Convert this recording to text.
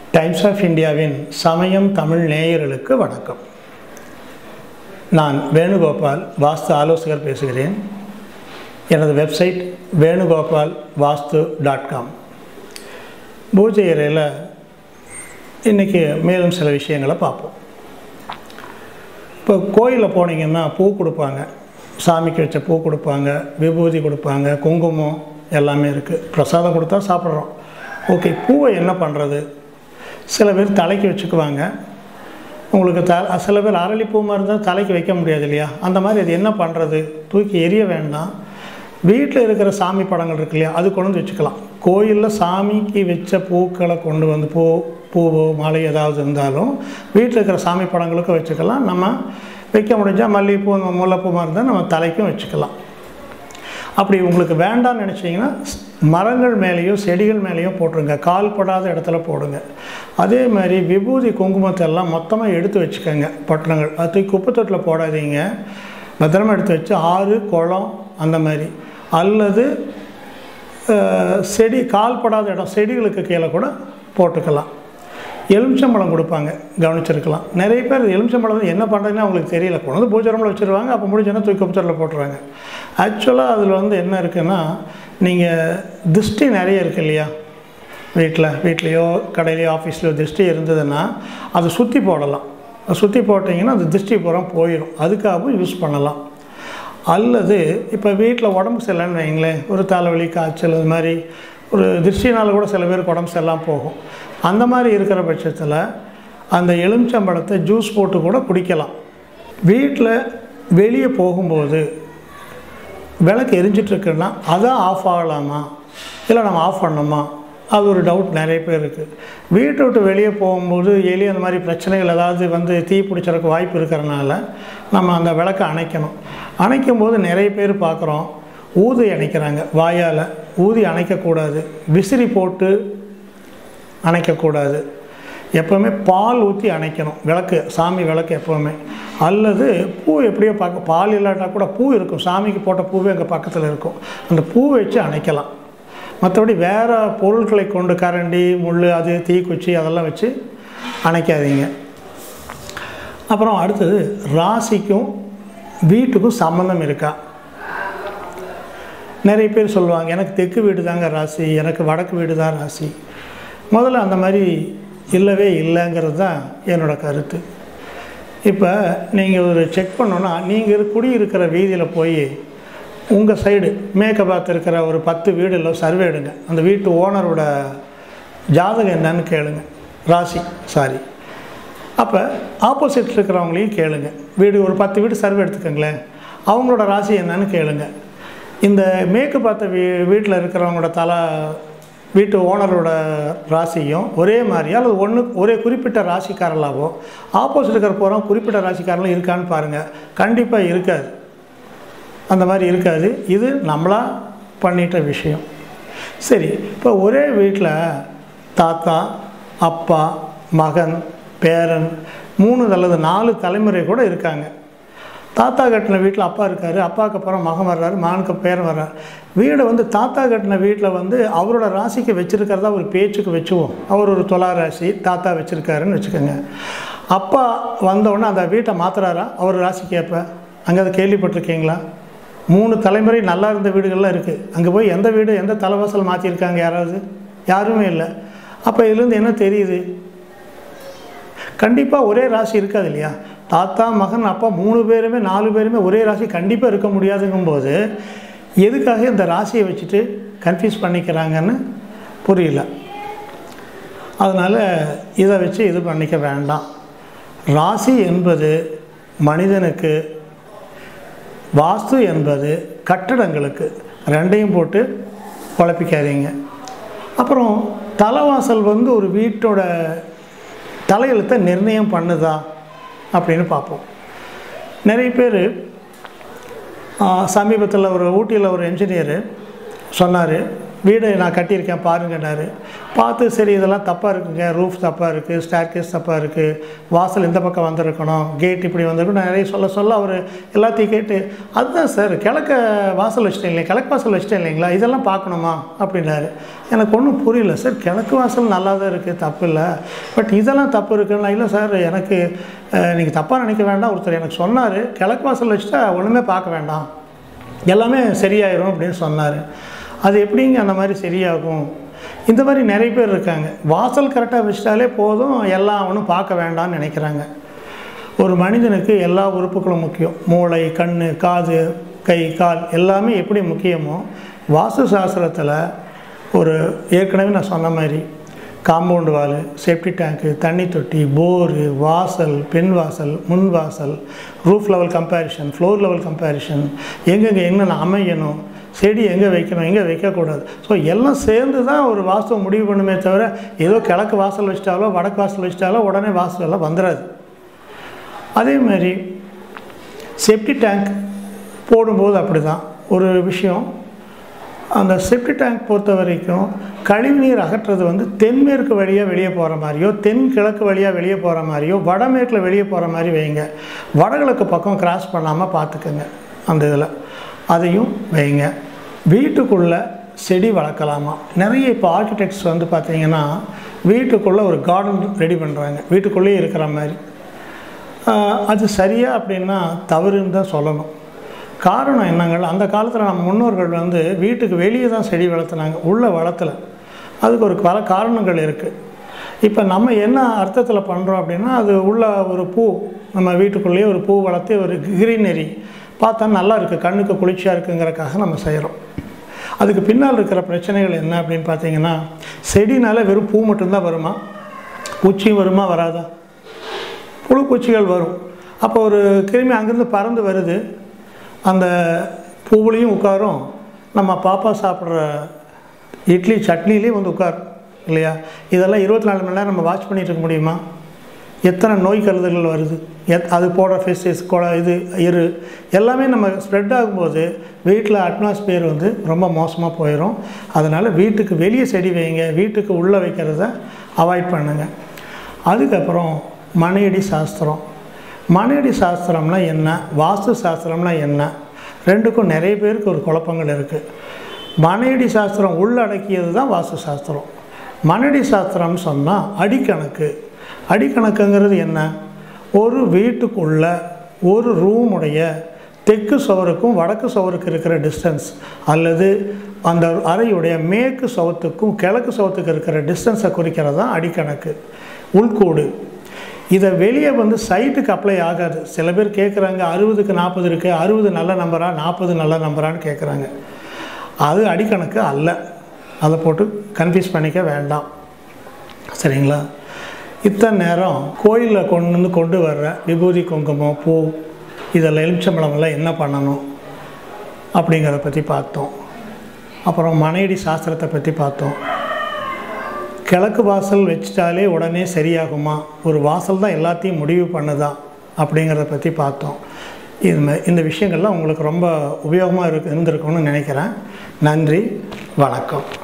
times of இந்தியாவின் சமயம் தமிழ் நேயர்களுக்கு வணக்கம் நான் வேணுகோபால் வாஸ்து ஆலோசகர் பேசுகிறேன் எனது website Venugopal Vastu dot com பூஜை அறையில் இன்றைக்கி மேலும் சில விஷயங்களை பார்ப்போம் இப்போ கோயிலில் போனீங்கன்னா பூ கொடுப்பாங்க சாமிக்கு வச்ச பூ கொடுப்பாங்க விபூதி கொடுப்பாங்க குங்குமம் எல்லாமே இருக்குது பிரசாதம் கொடுத்தா சாப்பிட்றோம் ஓகே பூவை என்ன பண்ணுறது சில பேர் தலைக்கு வச்சுக்குவாங்க உங்களுக்கு த சில பேர் அரளிப்பூ மாதிரி இருந்தால் தலைக்கு வைக்க முடியாது இல்லையா அந்த மாதிரி அது என்ன பண்ணுறது தூக்கி எரிய வேண்டாம் வீட்டில் இருக்கிற சாமி படங்கள் இருக்கு இல்லையா அது கொண்டு வந்து வச்சுக்கலாம் கோயிலில் சாமிக்கு வச்ச பூக்களை கொண்டு வந்து பூ பூவோ மாலை ஏதாவது இருந்தாலும் வீட்டில் இருக்கிற சாமி படங்களுக்கும் வச்சுக்கலாம் நம்ம வைக்க முடிஞ்சால் மல்லிகைப்பூ முல்லைப்பூ மாதிரி இருந்தால் நம்ம தலைக்கும் வச்சுக்கலாம் அப்படி உங்களுக்கு வேண்டாம்னு நினச்சிங்கன்னா மரங்கள் மேலேயோ செடிகள் மேலேயோ போட்டுருங்க கால் படாத இடத்துல போடுங்க அதே மாதிரி விபூதி குங்குமத்தை எல்லாம் மொத்தமாக எடுத்து வச்சுக்கோங்க பட்டணங்கள் அது தூக்கி குப்பைத்தொட்டில் போடாதீங்க பத்திரமா எடுத்து வச்சு ஆறு குளம் அந்த மாதிரி அல்லது அஹ், செடி கால் படாத இடம் செடிகளுக்கு கீழே கூட போட்டுக்கலாம் எலுமிச்சம்பழம் கொடுப்பாங்க கவனிச்சிருக்கலாம் நிறைய பேர் எலுமிச்சம்பழம் வந்து என்ன பண்ணுறதுன்னு அவங்களுக்கு தெரியல கொண்டு வந்து பூஜை ரூமில் வச்சுருவாங்க அப்போ முடிஞ்சோன்னா தூக்கி குப்பத்தில் போட்டுருவாங்க ஆக்சுவலாக அதில் வந்து என்ன இருக்குன்னா நீங்கள் திருஷ்டி நிறைய இருக்கு இல்லையா வீட்டில் வீட்லேயோ கடையிலையோ ஆஃபீஸ்லையோ திருஷ்டி இருந்ததுன்னா அதை சுற்றி போடலாம் அதை சுற்றி போட்டிங்கன்னா அந்த திருஷ்டி பூரா போயிடும் அதுக்காகவும் யூஸ் பண்ணலாம் அல்லது இப்போ வீட்டில் உடம்பு சரியில்லைன்னு வைங்களேன் ஒரு தலைவலி காய்ச்சல் அது மாதிரி ஒரு திருஷ்டினால் கூட சில பேருக்கு உடம்பு சரியில்லாம போகும் அந்த மாதிரி இருக்கிற பட்சத்தில் அந்த எலுமிச்சம்பழத்தை ஜூஸ் போட்டு கூட குடிக்கலாம் வீட்டில் வெளியே போகும்போது விளக்கு எரிஞ்சிட்டு இருக்குன்னா அதை ஆஃப் ஆகலாமா இல்லை நம்ம ஆஃப் பண்ணணுமா அது ஒரு டவுட் நிறைய பேர் இருக்குது வீட்டை விட்டு வெளியே போகும்போது எலி அந்த மாதிரி பிரச்சனைகள் ஏதாவது வந்து தீ பிடிச்சறதுக்கு வாய்ப்பு இருக்கிறனால நம்ம அந்த விளக்கை அணைக்கணும் அணைக்கும் போது நிறைய பேர் பார்க்குறோம் ஊதி அணைக்கிறாங்க வாயால் ஊதி அணைக்கக்கூடாது விசிறி போட்டு அணைக்கக்கூடாது எப்போவுமே பால் ஊற்றி அணைக்கணும் விளக்கு சாமி விளக்கு எப்போவுமே அல்லது பூ எப்படியோ பார்க்க பால் இல்லாட்டா கூட பூ இருக்கும் சாமிக்கு போட்ட பூவே எங்கள் பக்கத்தில் இருக்கும் அந்த பூ வச்சு அணைக்கலாம் மற்றபடி வேறு பொருட்களை கொண்டு கரண்டி முள் அது தீக்குச்சி அதெல்லாம் வச்சு அணைக்காதீங்க அப்புறம் அடுத்தது ராசிக்கும் வீட்டுக்கும் சம்மந்தம் இருக்கா நிறைய பேர் சொல்லுவாங்க எனக்கு தெற்கு வீடு தாங்க ராசி எனக்கு வடக்கு வீடு தான் ராசி முதல்ல அந்த மாதிரி இல்லவே இல்லைங்கிறது தான் என்னோடய கருத்து இப்போ நீங்கள் ஒரு செக் பண்ணோன்னா நீங்கள் குடியிருக்கிற வீதியில் போய் உங்கள் சைடு மேற்க பார்த்து இருக்கிற ஒரு பத்து வீடு இல்லை சர்வே எடுங்க அந்த வீட்டு ஓனரோட ஜாதகம் என்னன்னு கேளுங்க ராசி சாரி அப்போ ஆப்போசிட் இருக்கிறவங்களையும் கேளுங்க வீடு ஒரு பத்து வீடு சர்வே எடுத்துக்கோங்களேன் அவங்களோட ராசி என்னன்னு கேளுங்க இந்த மேற்கு பார்த்த வீ வீட்டில் இருக்கிறவங்களோட தலை வீட்டு ஓனரோட ராசியும் ஒரே மாதிரியா அல்லது ஒன்று ஒரே குறிப்பிட்ட ராசிக்காரலாவோ ஆப்போசிட் இருக்கிற போகிறோம் குறிப்பிட்ட ராசிக்காரலாம் இருக்கான்னு பாருங்கள் கண்டிப்பாக இருக்காது அந்த மாதிரி இருக்காது இது நம்மளா பண்ணிட்ட விஷயம் சரி இப்போ ஒரே வீட்டில் தாத்தா அப்பா மகன் பேரன் மூணு அல்லது நாலு தலைமுறை கூட இருக்காங்க தாத்தா கட்டின வீட்டில் அப்பா இருக்கார் அப்பாவுக்கு அப்புறம் மகன் வர்றாரு மகனுக்கு பேரன் வர்றார் வீடை வந்து தாத்தா கட்டின வீட்டில் வந்து அவரோட ராசிக்கு வச்சுருக்கிறதா ஒரு பேச்சுக்கு வச்சுவோம் அவர் ஒரு துலா ராசி தாத்தா வச்சுருக்காருன்னு வச்சுக்கோங்க அப்பா வந்தவுடனே அந்த வீட்டை மாத்துறாரா அவர் ராசிக்கு ஏற்ப அங்கே அதை கேள்விப்பட்டிருக்கீங்களா மூணு தலைமுறை நல்லா இருந்த வீடுகள்லாம் இருக்குது அங்கே போய் எந்த வீடு எந்த தலைவாசல் மாற்றிருக்காங்க யாராவது யாருமே இல்லை அப்போ இதுலேருந்து என்ன தெரியுது கண்டிப்பாக ஒரே ராசி இருக்காது இல்லையா தாத்தா மகன் அப்பா மூணு பேருமே நாலு பேருமே ஒரே ராசி கண்டிப்பாக இருக்க முடியாதுங்கும்போது எதுக்காக இந்த ராசியை வச்சுட்டு கன்ஃபியூஸ் பண்ணிக்கிறாங்கன்னு புரியல அதனால் இதை வச்சு இது பண்ணிக்க வேண்டாம் ராசி என்பது மனிதனுக்கு வாஸ்து என்பது கட்டடங்களுக்கு ரெண்டையும் போட்டு குழப்பிக்காதீங்க அப்புறம் தலைவாசல் வந்து ஒரு வீட்டோட தலையெழுத்தை நிர்ணயம் பண்ணுதா அப்படின்னு பார்ப்போம் நிறைய பேர் சமீபத்தில் ஒரு ஊட்டியில் ஒரு என்ஜினியரு சொன்னார் வீடு நான் கட்டியிருக்கேன் பாருங்கன்னாரு பார்த்து சரி இதெல்லாம் தப்பாக இருக்குங்க ரூஃப் தப்பாக இருக்குது ஸ்டேர்கேஸ் தப்பாக இருக்குது வாசல் இந்த பக்கம் வந்திருக்கணும் கேட் இப்படி வந்திருக்கணும் நிறைய சொல்ல சொல்ல அவர் எல்லாத்தையும் கேட்டு அதுதான் சார் கிழக்க வாசல் வச்சிட்டேன் இல்லையா கிழக்கு வாசல் வச்சிட்டேன் இல்லைங்களா இதெல்லாம் பார்க்கணுமா அப்படின்னாரு எனக்கு ஒன்றும் புரியல சார் கிழக்கு வாசல் நல்லா தான் இருக்குது தப்பு இல்லை பட் இதெல்லாம் தப்பு இருக்குன்னா இல்லை சார் எனக்கு நீங்கள் தப்பாக நினைக்க வேண்டாம் ஒருத்தர் எனக்கு சொன்னார் கிழக்கு வாசல் வச்சுட்டா ஒன்றுமே பார்க்க வேண்டாம் எல்லாமே சரியாயிரும் அப்படின்னு சொன்னார் அது எப்படிங்க அந்த மாதிரி சரியாகும் இந்த மாதிரி நிறைய பேர் இருக்காங்க வாசல் கரெக்டாக வச்சிட்டாலே போதும் எல்லாம் அவனும் பார்க்க வேண்டாம்னு நினைக்கிறாங்க ஒரு மனிதனுக்கு எல்லா உறுப்புகளும் முக்கியம் மூளை கண் காது கை கால் எல்லாமே எப்படி முக்கியமோ வாஸ்து சாஸ்திரத்தில் ஒரு ஏற்கனவே நான் சொன்ன மாதிரி காம்பவுண்டு வால் சேஃப்டி டேங்க்கு தண்ணி தொட்டி போரு வாசல் பெண் வாசல் முன் வாசல் roof level comparison floor level comparison எங்கெங்கே என்னென்ன அமையணும் செடி எங்கே வைக்கணும் எங்கே வைக்கக்கூடாது ஸோ எல்லாம் சேர்ந்து தான் ஒரு வாஸ்துவை முடிவு பண்ணுமே தவிர ஏதோ கிழக்கு வாசல் வச்சிட்டாலோ வடக்கு வாசல் வச்சிட்டாலோ உடனே வாஸ்து எல்லாம் வந்துடாது அதே மாதிரி செப்டி டேங்க் போடும்போது அப்படி தான் ஒரு விஷயம் அந்த செப்டி டேங்க் பொறுத்த வரைக்கும் கழிவுநீர் அகற்றுறது வந்து தென்மேற்கு வழியாக வெளியே போகிற மாதிரியோ தென் கிழக்கு வழியாக வெளியே போகிற மாதிரியோ வடமேற்கில் வெளியே போகிற மாதிரி வைங்க வடகிழக்கு பக்கம் கிராஸ் பண்ணாமல் பார்த்துக்குங்க அந்த இதில் அதையும் வைங்க வீட்டுக்குள்ளே செடி வளர்க்கலாமா நிறைய இப்போ ஆர்கிடெக்ட்ஸ் வந்து பார்த்தீங்கன்னா வீட்டுக்குள்ளே ஒரு கார்டன் ரெடி பண்ணுறாங்க வீட்டுக்குள்ளேயே இருக்கிற மாதிரி ஆஹ் அது சரியா அப்படின்னா தவறுன்னு தான் சொல்லணும் காரணம் என்னங்கள் அந்த காலத்தில் நம்ம முன்னோர்கள் வந்து வீட்டுக்கு வெளியே தான் செடி வளர்த்துனாங்க உள்ளே வளர்த்தல அதுக்கு ஒரு பல காரணங்கள் இருக்குது இப்போ நம்ம என்ன அர்த்தத்தில் பண்ணுறோம் அப்படின்னா அது உள்ள ஒரு பூ நம்ம வீட்டுக்குள்ளேயே ஒரு பூ வளர்த்து ஒரு கிரீனரி பார்த்தா நல்லா இருக்குது கண்ணுக்கு குளிர்ச்சியாக இருக்குங்கிறக்காக நம்ம செய்கிறோம் அதுக்கு பின்னால் இருக்கிற பிரச்சனைகள் என்ன அப்படின்னு பார்த்தீங்கன்னா செடினால வெறும் பூ மட்டும்தான் வருமா பூச்சியும் வருமா வராதா புழு பூச்சிகள் வரும் அப்போ ஒரு கிருமி அங்கேருந்து பறந்து வருது அந்த பூவுலேயும் உட்காரும் நம்ம பாப்பா சாப்பிட்ற இட்லி சட்னிலையும் வந்து உட்காரும் இல்லையா இதெல்லாம் இருபத்தி நாலு மணி நேரம் நம்ம வாட்ச் பண்ணிட்டு இருக்க முடியுமா எத்தனை நோய் கருதுகள் வருது எத் அது போடுற ஃபெஸ்டிஸ் கொலை இது இரு எல்லாமே நம்ம ஸ்ப்ரெட் ஆகும்போது வீட்டில் அட்மாஸ்பியர் வந்து ரொம்ப மோசமாக போயிடும் அதனால் வீட்டுக்கு வெளியே செடி வைங்க வீட்டுக்கு உள்ளே வைக்கிறத அவாய்ட் பண்ணுங்கள் அதுக்கப்புறம் மனையடி சாஸ்திரம் மனையடி சாஸ்திரம்னா என்ன வாஸ்து சாஸ்திரம்னா என்ன ரெண்டுக்கும் நிறைய பேருக்கு ஒரு குழப்பங்கள் இருக்குது மனையடி சாஸ்திரம் உள்ளடக்கியது தான் வாஸ்து சாஸ்திரம் மனையடி சாஸ்திரம்னு சொன்னால் அடிக்கணக்கு அடிக்கணக்குங்கிறது என்ன ஒரு வீட்டுக்குள்ள ஒரு ரூமுடைய தெற்கு சுவருக்கும் வடக்கு சுவருக்கு இருக்கிற டிஸ்டன்ஸ் அல்லது அந்த அறையுடைய மேற்கு சுவத்துக்கும் கிழக்கு சுவத்துக்கு இருக்கிற டிஸ்டன்ஸை குறிக்கிறது தான் அடிக்கணக்கு உள்கூடு இதை வெளியே வந்து சைட்டுக்கு அப்ளை ஆகாது சில பேர் கேட்குறாங்க அறுபதுக்கு நாற்பது இருக்குது அறுபது நல்ல நம்பரா நாற்பது நல்ல நம்பரான்னு கேட்குறாங்க அது அடிக்கணக்கு அல்ல அதை போட்டு கன்ஃபியூஸ் பண்ணிக்க வேண்டாம் சரிங்களா இத்தனை நேரம் கோயிலில் கொண்டு வந்து கொண்டு வர்ற விபூதி குங்குமம் பூ இதில் எலுமிச்சம்பழமெல்லாம் என்ன பண்ணணும் அப்படிங்கிறத பற்றி பார்த்தோம் அப்புறம் மனையடி சாஸ்திரத்தை பற்றி பார்த்தோம் கிழக்கு வாசல் வச்சிட்டாலே உடனே சரியாகுமா ஒரு வாசல் தான் எல்லாத்தையும் முடிவு பண்ணுதா அப்படிங்கிறத பற்றி பார்த்தோம் இது மா- இந்த விஷயங்கள்லாம் உங்களுக்கு ரொம்ப உபயோகமாக இருக்கு இருந்திருக்கும்னு நினைக்கிறேன் நன்றி வணக்கம்